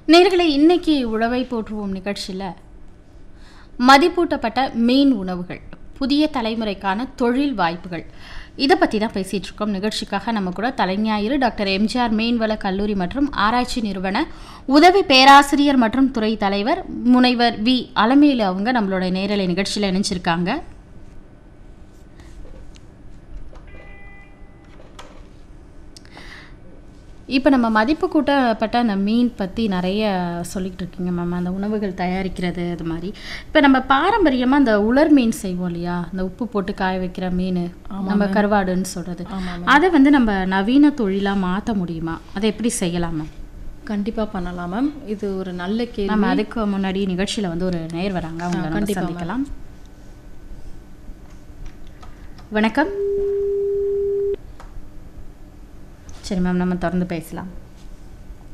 நேர்களை இன்னைக்கு உழவை போற்றுவோம் நிகழ்ச்சியில் மதிப்பூட்டப்பட்ட மீன் உணவுகள் புதிய தலைமுறைக்கான தொழில் வாய்ப்புகள் இதை பற்றி தான் பேசிகிட்டு இருக்கோம் நிகழ்ச்சிக்காக நம்ம கூட தலைஞாயிறு டாக்டர் எம்ஜிஆர் மீன்வள கல்லூரி மற்றும் ஆராய்ச்சி நிறுவன உதவி பேராசிரியர் மற்றும் துறை தலைவர் முனைவர் வி அலமேலு அவங்க நம்மளோட நேரலை நிகழ்ச்சியில் இணைஞ்சிருக்காங்க இப்போ நம்ம மதிப்பு கூட்டப்பட்ட அந்த மீன் பற்றி நிறைய சொல்லிக்கிட்டு இருக்கீங்க மேம் அந்த உணவுகள் தயாரிக்கிறது அது மாதிரி இப்போ நம்ம பாரம்பரியமாக அந்த உலர் மீன் செய்வோம் இல்லையா அந்த உப்பு போட்டு காய வைக்கிற மீன் நம்ம கருவாடுன்னு சொல்கிறது அதை வந்து நம்ம நவீன தொழிலாக மாற்ற முடியுமா அதை எப்படி செய்யலாம் மேம் கண்டிப்பாக பண்ணலாம் மேம் இது ஒரு நல்ல கேள்வி நம்ம அதுக்கு முன்னாடி நிகழ்ச்சியில் வந்து ஒரு நேர் வராங்க அவங்க நம்ம கண்டிப்பா, சந்திக்கலாம் வணக்கம் சரி மேம் நம்ம தொடர்ந்து பேசலாம்